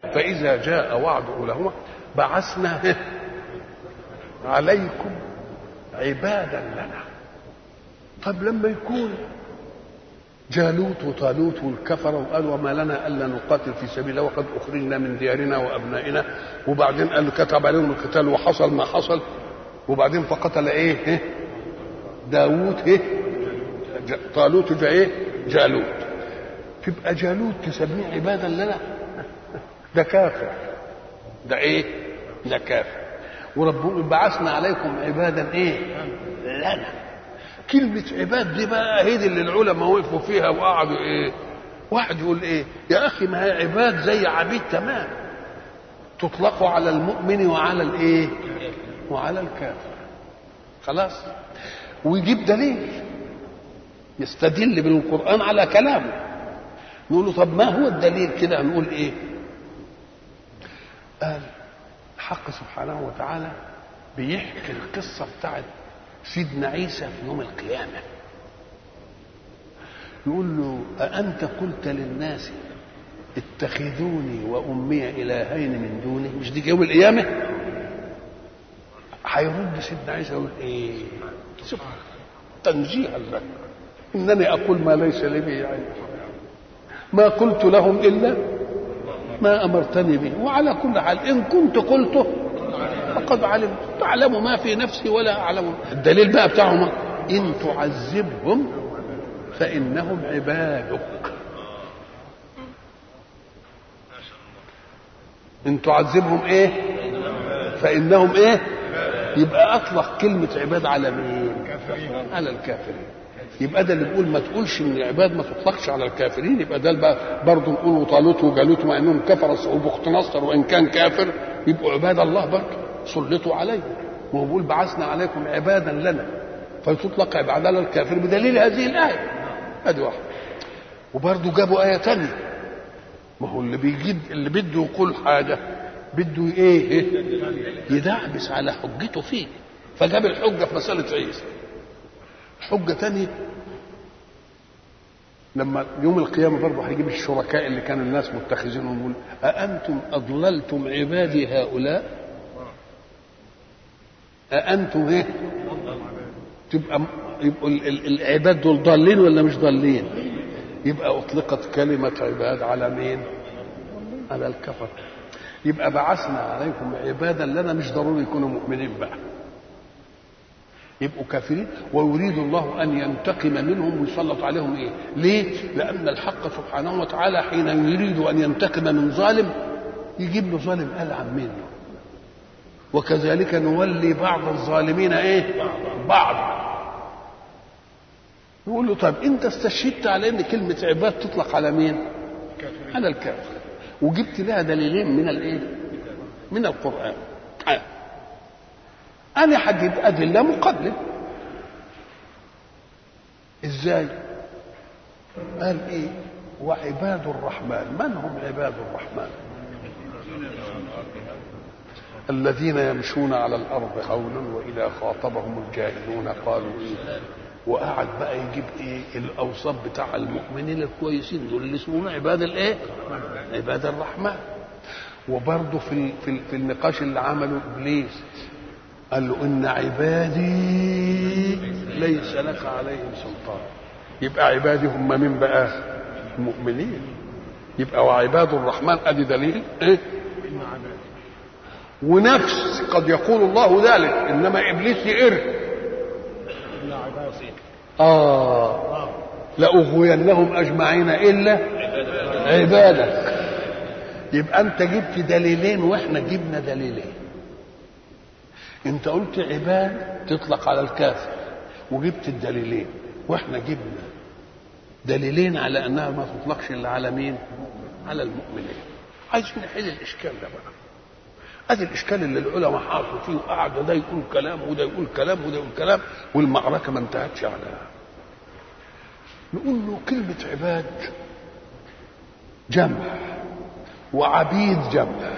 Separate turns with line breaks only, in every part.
فإذا جاء وعد أولاهما بعثنا عليكم عبادا لنا طب لما يكون جالوت وطالوت والكفر وقال وما لنا الا نقاتل في سبيل الله وقد اخرجنا من ديارنا وابنائنا وبعدين قال كتب عليهم القتال وحصل ما حصل وبعدين فقتل ايه, إيه؟ داوود ايه طالوت جاء ايه جالوت تبقى جالوت تسميه عبادا لنا ده كافر ده ايه ده كافر وربنا بعثنا عليكم عبادا ايه لنا كلمة عباد دي بقى هي دي اللي العلماء وقفوا فيها وقعدوا ايه واحد يقول ايه يا اخي ما هي عباد زي عبيد تمام تطلق على المؤمن وعلى الايه وعلى الكافر خلاص ويجيب دليل يستدل بالقرآن على كلامه نقول له طب ما هو الدليل كده نقول ايه قال الحق سبحانه وتعالى بيحكي القصة بتاعت سيدنا عيسى في يوم القيامة يقول له أأنت قلت للناس اتخذوني وأمي إلهين من دوني مش دي يوم القيامة هيرد سيدنا عيسى يقول إيه شوف تنزيها لك إنني أقول ما ليس لي به علم ما قلت لهم إلا ما أمرتني به وعلى كل حال إن كنت قلته فقد علمت تعلم ما في نفسي ولا أعلم الدليل بقى بتاعهم إن تعذبهم فإنهم عبادك إن تعذبهم إيه فإنهم إيه يبقى أطلق كلمة عباد على مين على الكافرين يبقى ده اللي بيقول ما تقولش ان العباد ما تطلقش على الكافرين يبقى ده بقى برضه نقول طالوت وجالوت مع انهم كفر وبخت نصر وان كان كافر يبقوا عباد الله برضه سلطوا عليهم وهو بيقول بعثنا عليكم عبادا لنا فتطلق عباد على الكافر بدليل هذه الايه ادي واحده وبرضه جابوا ايه ثانيه ما هو اللي بيجيب اللي بده يقول حاجه بده ايه, إيه؟ يدعبس على حجته فيه فجاب الحجه في مساله عيسى حجه ثانيه لما يوم القيامة برضه هيجيب الشركاء اللي كان الناس متخذينهم يقول أأنتم أضللتم عبادي هؤلاء أأنتم إيه؟ تبقى يبقوا العباد دول ضالين ولا مش ضالين؟ يبقى أطلقت كلمة عباد على مين؟ على الكفر يبقى بعثنا عليكم عبادا لنا مش ضروري يكونوا مؤمنين بقى يبقوا كافرين ويريد الله ان ينتقم منهم ويسلط عليهم ايه؟ ليه؟ لان الحق سبحانه وتعالى حين يريد ان ينتقم من ظالم يجيب له ظالم العن منه وكذلك نولي بعض الظالمين ايه؟ بعض يقول له طيب انت استشهدت على ان كلمه عباد تطلق على مين؟ على الكافر وجبت لها دليلين من الايه؟ من القران انا هجيب ادله مقابله ازاي قال ايه وعباد الرحمن من هم عباد الرحمن الذين يمشون على الارض هونا واذا خاطبهم الجاهلون قالوا ايه وقعد بقى يجيب ايه الاوصاف بتاع المؤمنين الكويسين دول اللي اسمهم عباد الايه عباد الرحمن وبرضه في في, في النقاش اللي عمله ابليس قال له ان عبادي ليس لك عليهم سلطان يبقى عبادي هم من بقى المؤمنين يبقى وعباد الرحمن ادي دليل ايه ونفس قد يقول الله ذلك انما ابليس يقر اه لاغوينهم اجمعين الا عبادك يبقى انت جبت دليلين واحنا جبنا دليلين انت قلت عباد تطلق على الكافر وجبت الدليلين واحنا جبنا دليلين على انها ما تطلقش الا على مين على المؤمنين عايزين نحل الاشكال ده بقى ادي الاشكال اللي العلماء حاطوا فيه وقعد ده يقول كلام وده يقول كلام وده يقول كلام والمعركه ما انتهتش على نقول له كلمه عباد جمع وعبيد جمع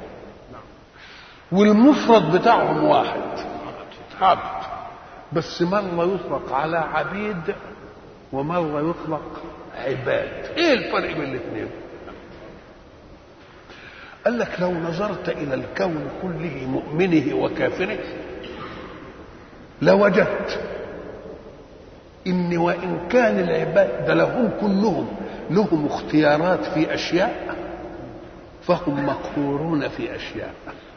والمفرد بتاعهم واحد عبد بس مرة يطلق على عبيد ومرة يطلق عباد ايه الفرق بين الاثنين قال لك لو نظرت الى الكون كله مؤمنه وكافره لوجدت ان وان كان العباد ده لهم كلهم لهم اختيارات في اشياء فهم مقهورون في اشياء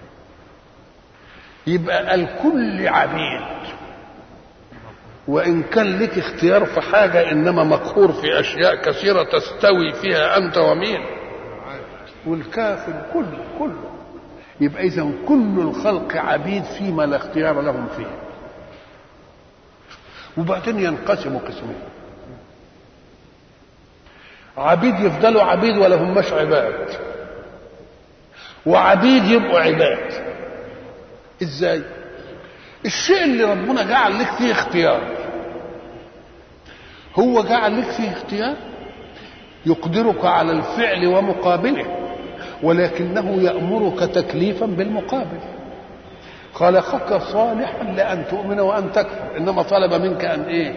يبقى الكل عبيد وان كان لك اختيار في حاجه انما مقهور في اشياء كثيره تستوي فيها انت ومين والكافر كله كله يبقى اذا كل الخلق عبيد فيما لا اختيار لهم فيه وبعدين ينقسموا قسمين عبيد يفضلوا عبيد ولا هماش عباد وعبيد يبقوا عباد ازاي الشيء اللي ربنا جعل لك فيه اختيار هو جعل لك فيه اختيار يقدرك على الفعل ومقابله ولكنه يأمرك تكليفا بالمقابل خلقك صالحا لأن تؤمن وأن تكفر إنما طلب منك أن إيه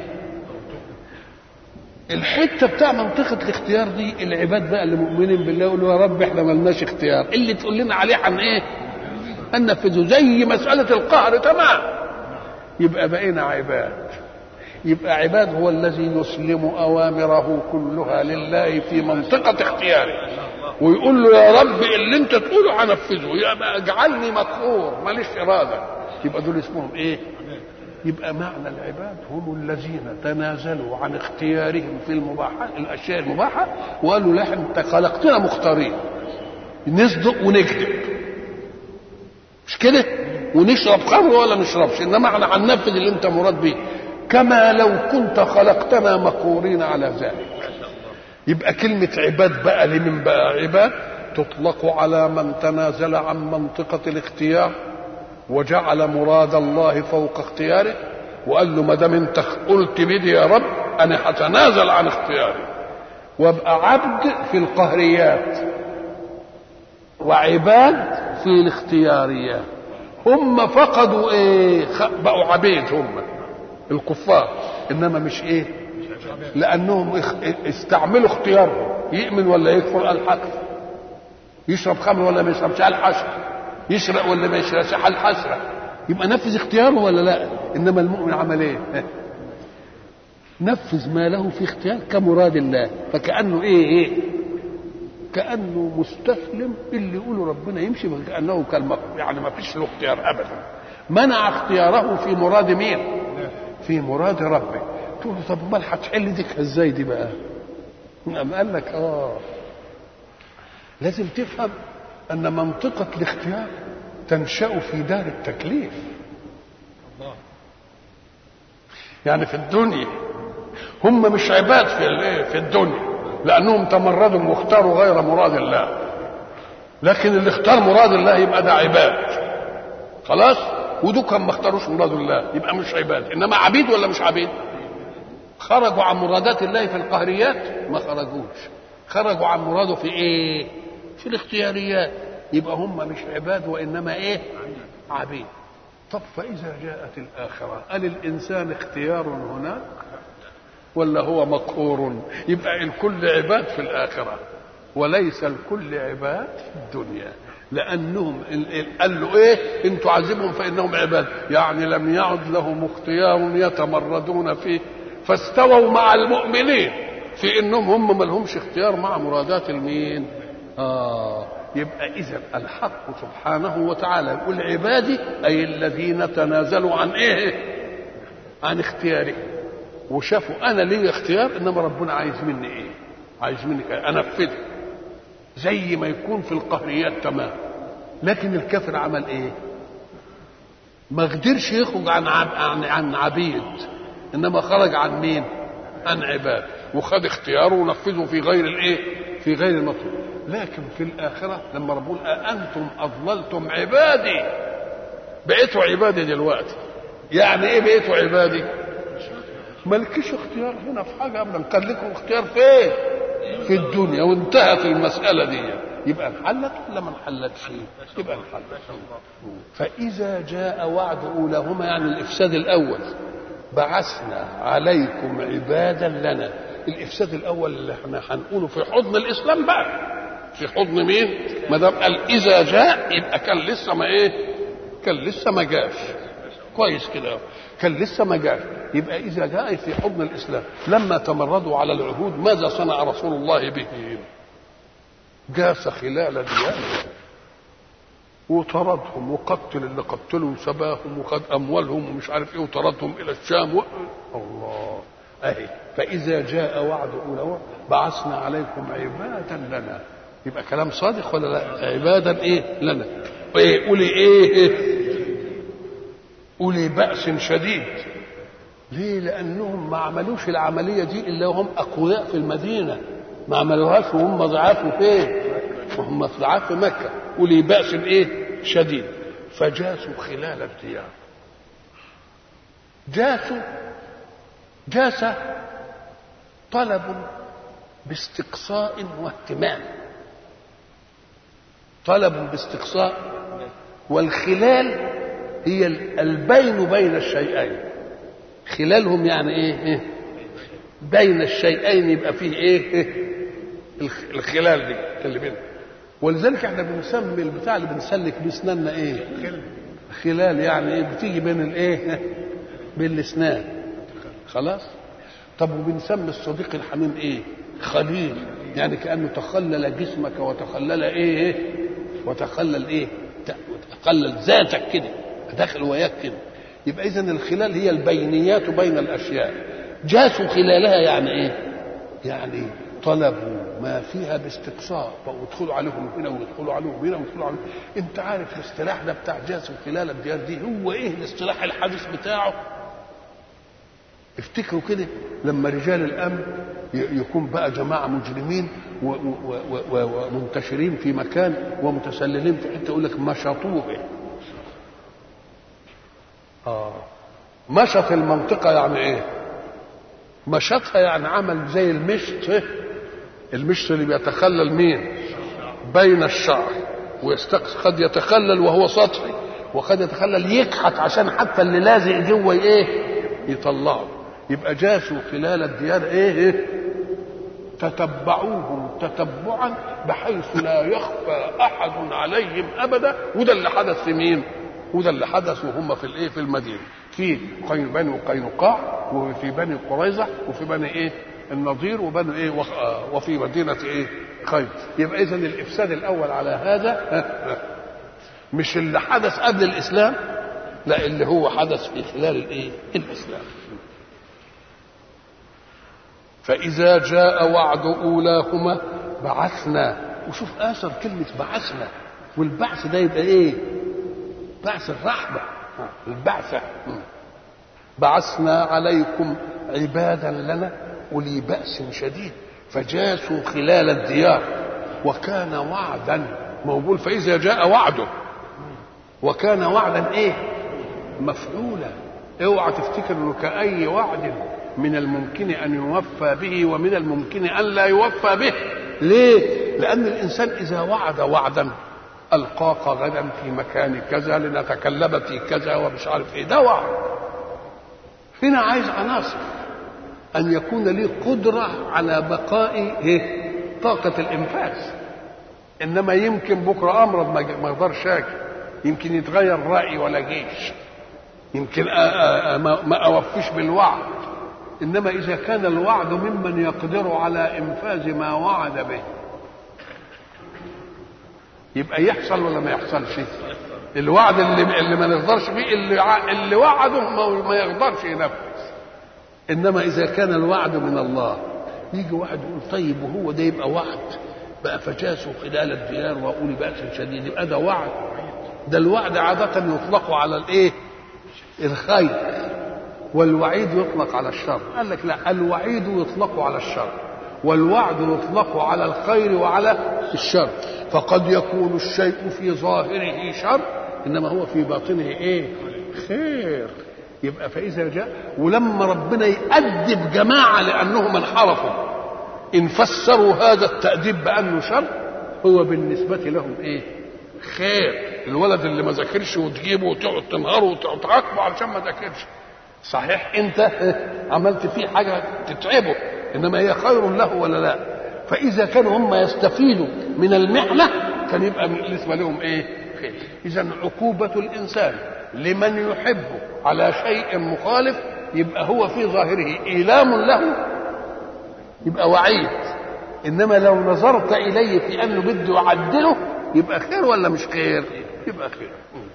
الحته بتاع منطقه الاختيار دي العباد بقى اللي مؤمنين بالله يقولوا يا رب احنا ملناش اختيار اللي تقول لنا عليه عن ايه هننفذه زي مساله القهر تمام يبقى بقينا عباد يبقى عباد هو الذي يسلم اوامره كلها لله في منطقه اختياره ويقول له يا رب اللي انت تقوله هنفذه يبقى اجعلني مقهور ماليش اراده يبقى دول اسمهم ايه يبقى معنى العباد هم الذين تنازلوا عن اختيارهم في المباحات الاشياء المباحه وقالوا لا انت خلقتنا مختارين نصدق ونكذب مش كده ونشرب خمر ولا نشربش انما احنا هننفذ اللي انت مراد به كما لو كنت خلقتنا مقهورين على ذلك يبقى كلمة عباد بقى لمن بقى عباد تطلق على من تنازل عن منطقة الاختيار وجعل مراد الله فوق اختياره وقال له ما دام انت قلت بدي يا رب انا هتنازل عن اختياري وابقى عبد في القهريات وعباد في الاختياريات هم فقدوا ايه بقوا عبيد هم الكفار انما مش ايه لانهم استعملوا اختيارهم يؤمن ولا يكفر قال حكفر يشرب خمر ولا ما يشربش قال حشر يشرق ولا ما يشرقش حال حسرة يبقى نفذ اختياره ولا لا انما المؤمن عمل ايه نفذ ما له في اختيار كمراد الله فكانه ايه ايه كانه مستسلم اللي يقوله ربنا يمشي كانه كالمق يعني ما فيش له اختيار ابدا منع اختياره في مراد مين في مراد ربه تقول له طب امال هتحل دي ازاي دي بقى قام قال لك اه لازم تفهم ان منطقه الاختيار تنشا في دار التكليف يعني في الدنيا هم مش عباد في في الدنيا لانهم تمردوا واختاروا غير مراد الله لكن اللي اختار مراد الله يبقى ده عباد خلاص ودول كان ما اختاروش مراد الله يبقى مش عباد انما عبيد ولا مش عبيد خرجوا عن مرادات الله في القهريات ما خرجوش خرجوا عن مراده في ايه في الاختياريات يبقى هم مش عباد وانما ايه عبيد طب فاذا جاءت الاخره هل الانسان اختيار هناك ولا هو مقهور يبقى الكل عباد في الاخره وليس الكل عباد في الدنيا لانهم قال له ايه ان تعذبهم فانهم عباد يعني لم يعد لهم اختيار يتمردون فيه فاستووا مع المؤمنين في انهم هم ما لهمش اختيار مع مرادات المين اه يبقى اذا الحق سبحانه وتعالى يقول عبادي اي الذين تنازلوا عن ايه عن اختياره وشافوا انا لي اختيار انما ربنا عايز مني ايه عايز مني إيه؟ انفذه زي ما يكون في القهريات تمام لكن الكافر عمل ايه ما قدرش يخرج عن عب... عن عن عبيد انما خرج عن مين عن عباد وخد اختياره ونفذه في غير الايه في غير المطلوب لكن في الآخرة لما ربنا أنتم أضللتم عبادي بقيتوا عبادي دلوقتي يعني إيه بقيتوا عبادي مالكيش اختيار هنا في حاجة أبدا كان لكم اختيار فين في الدنيا وانتهت المسألة دي يبقى انحلت ولا ما انحلتش يبقى انحلت فإذا جاء وعد أولاهما يعني الإفساد الأول بعثنا عليكم عبادا لنا الإفساد الأول اللي احنا هنقوله في حضن الإسلام بقى في حضن مين ما دام قال اذا جاء يبقى كان لسه ما ايه كان لسه ما جاش كويس كده كان لسه ما جاش يبقى اذا جاء في حضن الاسلام لما تمردوا على العهود ماذا صنع رسول الله بهم جاس خلال ديارهم وطردهم وقتل اللي قتلوا وسباهم وخد اموالهم ومش عارف ايه وطردهم الى الشام و... الله اهي فاذا جاء وعد اولاهم بعثنا عليكم عبادا لنا يبقى كلام صادق ولا لا عبادا ايه لنا ايه قولي ايه, إيه؟ أولي بأس شديد ليه لأنهم ما عملوش العملية دي إلا وهم أقوياء في المدينة ما عملوهاش وهم ضعاف فين وهم ضعاف في مكة أولي بأس إيه شديد فجاسوا خلال الديار جاسوا جاس طلب باستقصاء واهتمام طلب باستقصاء والخلال هي البين بين الشيئين خلالهم يعني ايه, إيه؟ بين الشيئين يبقى فيه ايه, إيه؟ الخلال دي اللي بينهم ولذلك احنا بنسمي البتاع اللي بنسلك بيه اسناننا ايه خلال يعني ايه بتيجي بين الايه بين الاسنان خلاص طب وبنسمي الصديق الحميم ايه خليل يعني كانه تخلل جسمك وتخلل ايه, إيه؟ وتخلل ايه تخلل ذاتك كده داخل وياك كده يبقى اذا الخلال هي البينيات بين الاشياء جاسوا خلالها يعني ايه يعني طلبوا ما فيها باستقصاء ويدخلوا عليهم هنا ويدخلوا عليهم هنا ويدخلوا عليهم انت عارف الاصطلاح ده بتاع جاسوا خلال الديار دي هو ايه الاصطلاح الحديث بتاعه افتكروا كده لما رجال الامن يكون بقى جماعه مجرمين ومنتشرين في مكان ومتسللين في حته يقول لك مشطوه آه. مشط المنطقة يعني إيه؟ مشطها يعني عمل زي المشط المشط اللي بيتخلل مين؟ بين الشعر ويستقص قد يتخلل وهو سطحي وقد يتخلل يكحت عشان حتى اللي لازق جوه ايه؟ يطلعه يبقى جاسوا خلال الديار ايه؟ إيه؟ تتبعوهم تتبعا بحيث لا يخفى احد عليهم ابدا وده اللي حدث في مين؟ وده اللي حدث وهم في الايه في المدينه في بني قينقاع وفي بني قريظه وفي بني ايه النضير وبني ايه وفي مدينه ايه خير يبقى اذا الافساد الاول على هذا مش اللي حدث قبل الاسلام لا اللي هو حدث في خلال الايه الاسلام فاذا جاء وعد اولاهما بعثنا وشوف اثر كلمه بعثنا والبعث ده يبقى ايه بعث الرحمة البعثة بعثنا عليكم عبادا لنا أولي بأس شديد فجاسوا خلال الديار وكان وعدا موجود فإذا جاء وعده وكان وعدا إيه مفعولا اوعى تفتكر انه كأي وعد من الممكن ان يوفى به ومن الممكن ان لا يوفى به ليه لان الانسان اذا وعد وعدا القاك غدا في مكان كذا لنتكلم في كذا ومش عارف ايه ده وعد هنا عايز عناصر ان يكون لي قدره على بقاء إيه؟ طاقه الانفاذ انما يمكن بكره امرض ما اقدرش اجي يمكن يتغير رايي ولا جيش يمكن ما اوفيش بالوعد انما اذا كان الوعد ممن يقدر على انفاذ ما وعد به يبقى يحصل ولا ما يحصلش الوعد اللي اللي ما نقدرش فيه اللي اللي وعده ما يقدرش ينفذ انما اذا كان الوعد من الله يجي واحد يقول طيب وهو ده يبقى وعد بقى فجاسوا خلال الديار واولي باس شديد يبقى ده وعد ده الوعد عادة يطلق على الايه؟ الخير والوعيد يطلق على الشر قال لك لا الوعيد يطلق على الشر والوعد يطلق على الخير وعلى الشر فقد يكون الشيء في ظاهره شر انما هو في باطنه ايه خير يبقى فاذا جاء ولما ربنا يأدب جماعه لانهم انحرفوا ان فسروا هذا التأديب بانه شر هو بالنسبه لهم ايه خير الولد اللي ما ذاكرش وتجيبه وتقعد تنهره وتعاقبه علشان ما ذاكرش صحيح انت عملت فيه حاجه تتعبه انما هي خير له ولا لا فاذا كانوا هم يستفيدوا من المحنه كان يبقى بالنسبه لهم ايه خير اذا عقوبه الانسان لمن يحبه على شيء مخالف يبقى هو في ظاهره ايلام له يبقى وعيد انما لو نظرت اليه في انه بده يعدله يبقى خير ولا مش خير يبقى خير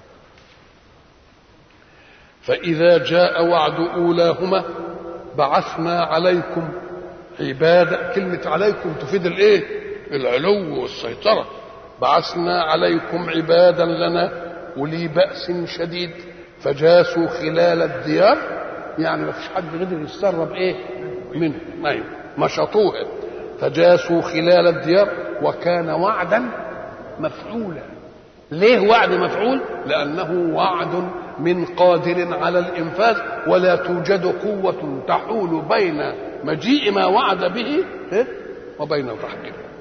فاذا جاء وعد اولاهما بعثنا عليكم عبادا كلمه عليكم تفيد الايه العلو والسيطره بعثنا عليكم عبادا لنا اولي باس شديد فجاسوا خلال الديار يعني ما فيش حد قدر يتسرب ايه منه ايوه مشطوها فجاسوا خلال الديار وكان وعدا مفعولا ليه وعد مفعول لانه وعد من قادر على الانفاذ ولا توجد قوه تحول بين مجيء ما وعد به وبين تحقيقه